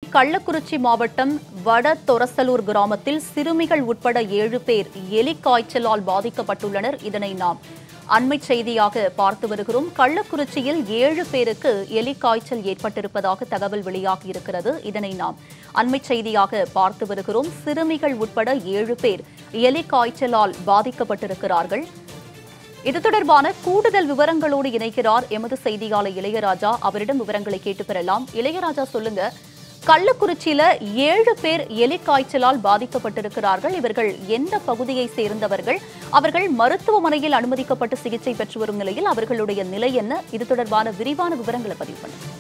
கள்ளக்குறிச்சி மாவட்டம் வட தொரசலூர் கிராமத்தில் சிறுமிகள் உட்பட ஏழு பேர் எலி காய்ச்சலால் பாதிக்கப்பட்டுள்ளனர் இதனை நாம் அண்மை செய்தியாக பார்த்து வருகிறோம் கள்ளக்குறிச்சியில் ஏழு பேருக்கு எலி காய்ச்சல் ஏற்பட்டிருப்பதாக தகவல் வெளியாகியிருக்கிறது இதனை நாம் அண்மை செய்தியாக பார்த்து வருகிறோம் சிறுமிகள் உட்பட ஏழு பேர் எலி காய்ச்சலால் பாதிக்கப்பட்டிருக்கிறார்கள் இது தொடர்பான கூடுதல் விவரங்களோடு இணைக்கிறார் எமது செய்தியாளர் இளையராஜா அவரிடம் விவரங்களை கேட்டு பெறலாம் இளையராஜா சொல்லுங்க கள்ளக்குறிச்சியில ஏழு பேர் எலி காய்ச்சலால் பாதிக்கப்பட்டிருக்கிறார்கள் இவர்கள் எந்த பகுதியை சேர்ந்தவர்கள் அவர்கள் மருத்துவமனையில் அனுமதிக்கப்பட்டு சிகிச்சை பெற்று வரும் நிலையில் அவர்களுடைய நிலை என்ன இது தொடர்பான விரிவான விவரங்களை பதிவு பண்ணுங்க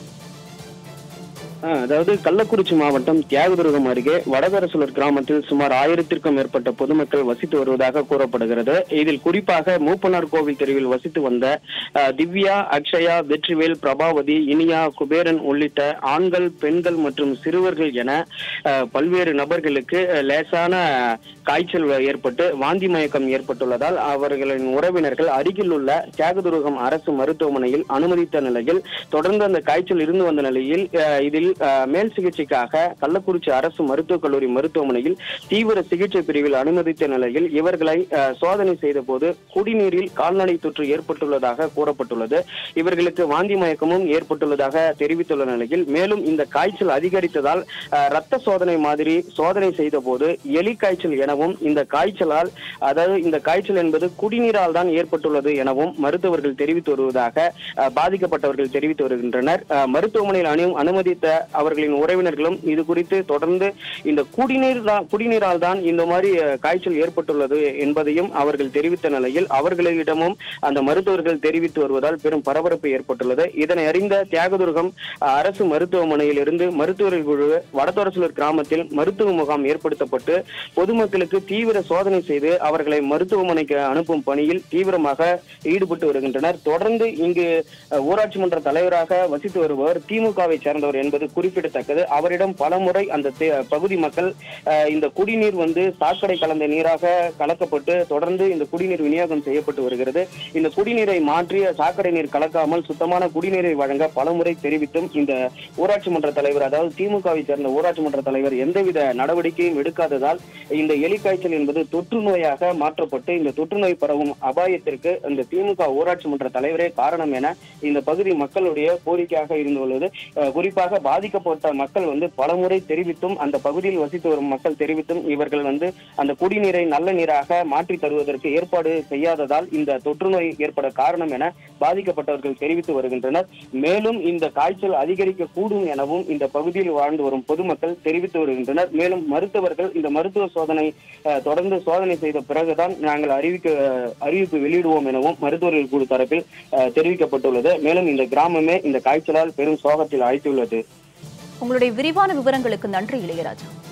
ஆ, அதாவது கள்ளக்குறிச்சி மாவட்டம் தியாகதுருகம் அருகே வடகரசுலர் கிராமத்தில் சுமார் ஆயிரத்திற்கும் மேற்பட்ட பொதுமக்கள் வசித்து வருவதாக கூறப்படுகிறது இதில் குறிப்பாக மூப்பனார் கோவில் தெருவில் வசித்து வந்த ஆ, திவ்யா அக்ஷயா வெற்றிவேல் பிரபாவதி இனியா குபேரன் உள்ளிட்ட ஆண்கள் பெண்கள் மற்றும் சிறுவர்கள் என ஆ, பல்வேறு நபர்களுக்கு ஆ, லேசான காய்ச்சல் ஏற்பட்டு வாந்தி மயக்கம் ஏற்பட்டுள்ளதால் அவர்களின் உறவினர்கள் அருகில் உள்ள தியாகதுருகம் அரசு மருத்துவமனையில் அனுமதித்த நிலையில் தொடர்ந்து அந்த காய்ச்சல் இருந்து வந்த நிலையில் அஹ், இதில் அஹ், மேல் சிகிச்சைக்காக கள்ளக்குறிச்சி அரசு மருத்துவக் கல்லூரி மருத்துவமனையில் தீவிர சிகிச்சை பிரிவில் அனுமதித்த நிலையில் இவர்களை அஹ், சோதனை செய்த போது குடிநீரில் கால்நடை தொற்று ஏற்பட்டுள்ளதாக கூறப்பட்டுள்ளது இவர்களுக்கு வாந்தி மயக்கமும் ஏற்பட்டுள்ளதாக தெரிவித்துள்ள நிலையில் மேலும் இந்த காய்ச்சல் அதிகரித்ததால் அஹ், ரத்த சோதனை மாதிரி சோதனை செய்த போது எலி காய்ச்சல் எனவும் இந்த காய்ச்சலால் அதாவது இந்த காய்ச்சல் என்பது குடிநீரால் தான் ஏற்பட்டுள்ளது எனவும் மருத்துவர்கள் தெரிவித்து வருவதாக அஹ், பாதிக்கப்பட்டவர்கள் தெரிவித்து வருகின்றனர் அஹ், மருத்துவமனையில் அனு அனுமதித்த அவர்களின் உறவினர்களும் இது குறித்து தொடர்ந்து இந்த குடிநீர் தான் குடிநீரால் தான் இந்த மாதிரி அஹ், காய்ச்சல் ஏற்பட்டுள்ளது என்பதையும் அவர்கள் தெரிவித்த நிலையில் அவர்களிடமும் அந்த மருத்துவர்கள் தெரிவித்து வருவதால் பெரும் பரபரப்பு ஏற்பட்டுள்ளது இதனை அறிந்த தியாகதுர்கம் அஹ், அரசு மருத்துவமனையில் இருந்து மருத்துவர்கள் குழு வடதொரசலூர் கிராமத்தில் மருத்துவ முகாம் ஏற்படுத்தப்பட்டு பொதுமக்களுக்கு தீவிர சோதனை செய்து அவர்களை மருத்துவமனைக்கு அனுப்பும் பணியில் தீவிரமாக ஈடுபட்டு வருகின்றனர் தொடர்ந்து இங்கு அஹ், ஊராட்சி மன்ற தலைவராக வசித்து வருபவர் திமுகவை சேர்ந்தவர் என்பது குறிப்பிடத்தக்கது அவரிடம் பலமுறை அந்த தே- பகுதி மக்கள் அஹ், இந்த குடிநீர் வந்து சாக்கடை கலந்த நீராக கலக்கப்பட்டு தொடர்ந்து இந்த குடிநீர் விநியோகம் செய்யப்பட்டு வருகிறது இந்த குடிநீரை மாற்றி சாக்கடை நீர் கலக்காமல் சுத்தமான குடிநீரை வழங்க பலமுறை தெரிவித்தும் இந்த ஊராட்சி மன்ற தலைவர் அதாவது திமுகவை சேர்ந்த ஊராட்சி மன்ற தலைவர் எந்தவித நடவடிக்கையும் எடுக்காததால் இந்த எலி காய்ச்சல் என்பது தொற்று நோயாக மாற்றப்பட்டு இந்த தொற்று நோய் பரவும் அபாயத்திற்கு இந்த திமுக ஊராட்சி மன்ற தலைவரே காரணம் என இந்த பகுதி மக்களுடைய கோரிக்கையாக இருந்துள்ளது அஹ், குறிப்பாக பாதிக்கப்பட்ட மக்கள் வந்து பலமுறை தெரிவித்தும் அந்த பகுதியில் வசித்து வரும் மக்கள் தெரிவித்தும் இவர்கள் வந்து அந்த குடிநீரை நல்ல நீராக மாற்றி தருவதற்கு ஏற்பாடு செய்யாததால் இந்த தொற்று நோய் ஏற்பட காரணம் என பாதிக்கப்பட்டவர்கள் தெரிவித்து வருகின்றனர் மேலும் இந்த காய்ச்சல் அதிகரிக்க கூடும் எனவும் இந்த பகுதியில் வாழ்ந்து வரும் பொதுமக்கள் தெரிவித்து வருகின்றனர் மேலும் மருத்துவர்கள் இந்த மருத்துவ சோதனை அஹ், தொடர்ந்து சோதனை செய்த பிறகுதான் நாங்கள் அறிவிக்க அறிவிப்பு வெளியிடுவோம் எனவும் மருத்துவர்கள் குழு தரப்பில் அஹ், தெரிவிக்கப்பட்டுள்ளது மேலும் இந்த கிராமமே இந்த காய்ச்சலால் பெரும் சோகத்தில் ஆழ்த்தியுள்ளது உங்களுடைய விரிவான விவரங்களுக்கு நன்றி இளையராஜா